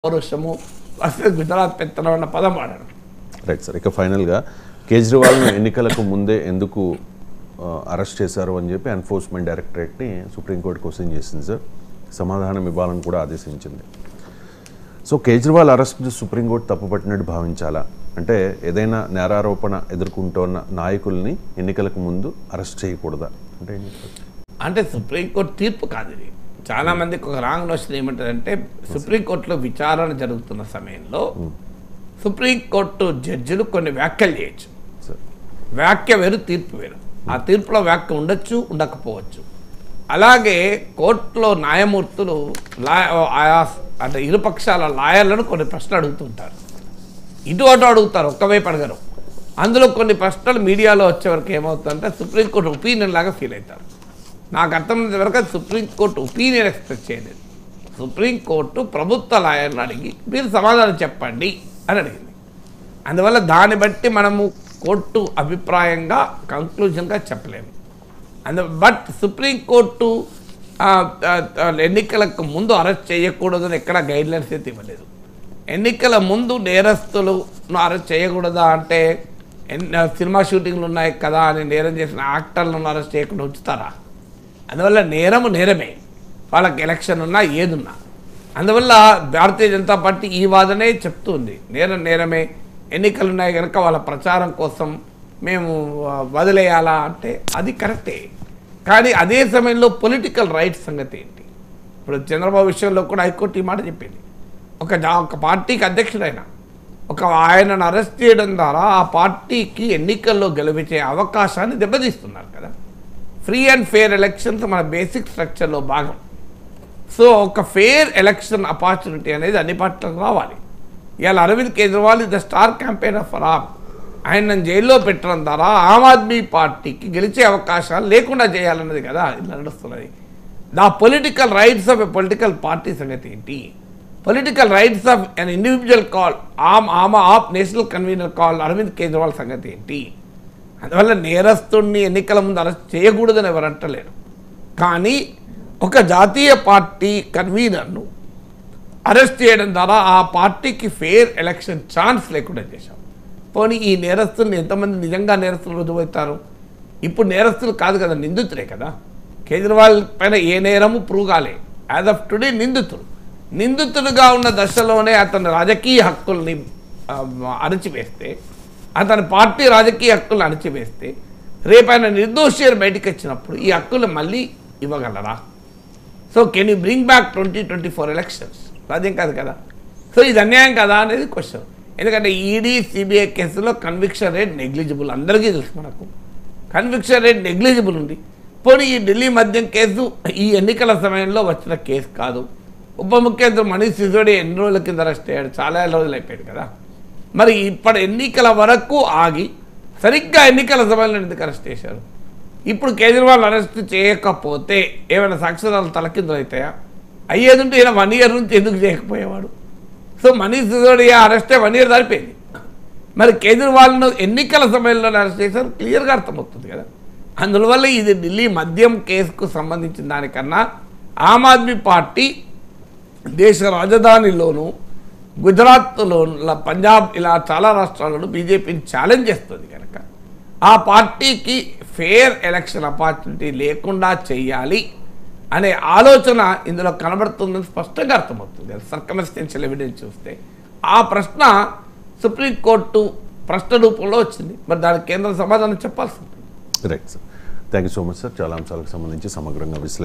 పౌరుషము అసలు గుజరాత్ పెత్తనం అన్న పదం వాడారు రైట్ సార్ ఇక ఫైనల్గా కేజ్రీవాల్ను ఎన్నికలకు ముందే ఎందుకు ఆ, అరెస్ట్ చేశారు అని చెప్పి ఎన్ఫోర్స్మెంట్ డైరెక్టరేట్ని సుప్రీంకోర్టు క్వశ్చన్ చేసింది సార్ సమాధానం ఇవ్వాలని కూడా ఆదేశించింది సో కేజ్రీవాల్ అరెస్ట్ సుప్రీంకోర్టు తప్పుపట్టినట్టు భావించాలా అంటే ఏదైనా నేరారోపణ ఎదుర్కొంటున్న నాయకుల్ని ఎన్నికలకు ముందు అరెస్ట్ చేయకూడదా అంటే ఏం చెప్తారు? అంటే సుప్రీంకోర్టు తీర్పు కాదు ఇది చాలా మందికి ఒక రాంగ్ నోషన్ ఏమంటారంటే సుప్రీంకోర్టులో విచారణ జరుగుతున్న సమయంలో సుప్రీంకోర్టు జడ్జిలు కొన్ని వ్యాఖ్యలు చేయొచ్చు సార్ వ్యాఖ్య వేరు తీర్పు వేరు ఆ తీర్పులో వ్యాఖ్య ఉండొచ్చు ఉండకపోవచ్చు అలాగే కోర్టులో న్యాయమూర్తులు లా ఆయా అంటే ఇరుపక్షాల లాయర్లను కొన్ని ప్రశ్నలు అడుగుతుంటారు ఇటు అటు అడుగుతారు ఒక్కవైపు అడగరు అందులో కొన్ని ప్రశ్నలు మీడియాలో వచ్చే వరకు ఏమవుతుందంటే సుప్రీంకోర్టు ఒపీనియన్ లాగా ఫీల్ అవుతారు నాకు అర్థమైనంత వరకు అది సుప్రీంకోర్టు ఒపీనియన్ ఎక్స్పెక్ట్ చేయలేదు సుప్రీంకోర్టు ప్రభుత్వ లాయర్ని అడిగి మీరు సమాధానం చెప్పండి అని అడిగింది అందువల్ల దాన్ని బట్టి మనము కోర్టు అభిప్రాయంగా కంక్లూజన్గా చెప్పలేము అందు బట్ సుప్రీంకోర్టు ఆ, ఆ, ఆ, ఎన్నికలకు ముందు అరెస్ట్ చేయకూడదని ఎక్కడ గైడ్లైన్స్ అయితే ఇవ్వలేదు ఎన్నికల ముందు నేరస్తులను అరెస్ట్ చేయకూడదా అంటే ఎన్- సినిమా షూటింగ్లు ఉన్నాయి కదా అని నేరం చేసిన యాక్టర్లను అరెస్ట్ చేయకుండా ఉంచుతారా అందువల్ల నేరము నేరమే వాళ్ళకి ఎలక్షన్ ఉన్నా ఏదున్నా అందువల్ల భారతీయ జనతా పార్టీ ఈ వాదనే చెప్తుంది నేరం నేరమే ఎన్నికలు ఉన్నాయి కనుక వాళ్ళ ప్రచారం కోసం మేము ఆ, వదిలేయాలా అంటే అది కరెక్టే కానీ అదే సమయంలో పొలిటికల్ రైట్స్ సంగతి ఏంటి ఇప్పుడు చంద్రబాబు విషయంలో కూడా హైకోర్టు ఈ మాట చెప్పింది ఒక జా ఒక పార్టీకి అధ్యక్షుడైన ఒక ఆయనను అరెస్ట్ చేయడం ద్వారా ఆ పార్టీకి ఎన్నికల్లో గెలిపించే అవకాశాన్ని దెబ్బతీస్తున్నారు కదా ఫ్రీ అండ్ ఫేర్ ఎలక్షన్స్ మన బేసిక్ స్ట్రక్చర్లో భాగం సో ఒక ఫేర్ ఎలక్షన్ ఆపర్చునిటీ అనేది అన్ని పార్టీలకు రావాలి ఇవాళ Arvind Kejriwal is the star campaign of AAP ఆయన జైల్లో పెట్టడం ద్వారా ఆమ్ ఆద్మీ పార్టీకి గెలిచే అవకాశాలు లేకుండా చేయాలన్నది కదా ఇలా నడుస్తున్నది the political rights of a political party సంగతి ఏంటి political rights of an individual కాల్ ఆమ్ ఆమ్ ఆప్ నేషనల్ కన్వీనర్ కాల్ అరవింద్ కేజ్రీవాల్ సంగతి ఏంటి అందువల్ల నేరస్తుడిని ఎన్నికల ముందు అరెస్ట్ చేయకూడదని ఎవరు అంటలేరు కానీ ఒక జాతీయ పార్టీ కన్వీనర్ను అరెస్ట్ చేయడం ద్వారా ఆ పార్టీకి ఫేర్ ఎలక్షన్ ఛాన్స్ లేకుండా చేశాం పోనీ ఈ నేరస్తుల్ని ఎంతమంది నిజంగా నేరస్తులు రుజువవుతారు ఇప్పుడు నేరస్తులు కాదు కదా నిందితులే కదా కేజ్రీవాల్ పైన ఏ నేరము ప్రూవ్ కాలే యాజ్ ఆఫ్ టుడే నిందితుడు నిందితుడుగా ఉన్న దశలోనే అతని రాజకీయ హక్కుల్ని ఆ, అణచివేస్తే అతని పార్టీ రాజకీయ హక్కులను అణచివేస్తే రేపు ఆయన నిర్దోషి అని బయటకు వచ్చినప్పుడు ఈ హక్కులు మళ్ళీ ఇవ్వగలరా so can you bring back twenty twenty four elections సాధ్యం కాదు కదా సో ఇది అన్యాయం కదా అనేది క్వశ్చన్ ఎందుకంటే ఈడీ సిబిఐ కేసులో కన్విక్షన్ రేట్ నెగ్లిజిబుల్ అందరికీ తెలుసు మనకు కన్విక్షన్ రేట్ నెగ్లిజిబుల్ ఉంది పోనీ ఈ ఢిల్లీ మద్యం కేసు ఈ ఎన్నికల సమయంలో వచ్చిన కేసు కాదు ఉప ముఖ్యమంత్రి మనీష్ సిసోడియా ఎన్ని రోజుల కింద అరెస్ట్ అయ్యాడు చాలా రోజులు అయిపోయాడు కదా మరి ఇప్పటి ఎన్నికల వరకు ఆగి సరిగ్గా ఎన్నికల సమయంలో ఎందుకు అరెస్ట్ చేశారు ఇప్పుడు కేజ్రీవాల్ అరెస్ట్ చేయకపోతే ఏమైనా సాక్ష్యాలు తలకిందులు అవుతాయా అయ్యేది ఉంటే ఈయన వన్ ఇయర్ నుంచి ఎందుకు చేయకపోయేవాడు సో మనీష్ సిసోడియా అరెస్టే వన్ ఇయర్ సరిపోయింది మరి కేజ్రీవాల్ను ఎన్నికల సమయంలో అరెస్ట్ చేశారు క్లియర్గా అర్థమవుతుంది కదా అందువల్ల ఇది ఢిల్లీ మద్యం కేసుకు సంబంధించిన దానికన్నా ఆమ్ ఆద్మీ పార్టీ దేశ రాజధానిలోను గుజరాత్లో పంజాబ్ ఇలా చాలా రాష్ట్రాలలో బీజేపీని ఛాలెంజ్ చేస్తుంది కనుక ఆ పార్టీకి ఫేర్ ఎలక్షన్ ఆపర్చునిటీ లేకుండా చేయాలి అనే ఆలోచన ఇందులో కనబడుతుందని స్పష్టంగా అర్థమవుతుంది సర్కమస్టెన్షియల్ ఎవిడెన్స్ చూస్తే ఆ ప్రశ్న సుప్రీంకోర్టు ప్రశ్న రూపంలో వచ్చింది మరి దానికి కేంద్ర సమాధానం చెప్పాల్సి ఉంటుంది right sir thank you so much sir చాలా అంశాలకు సంబంధించి సమగ్రంగా విశ్లేషణ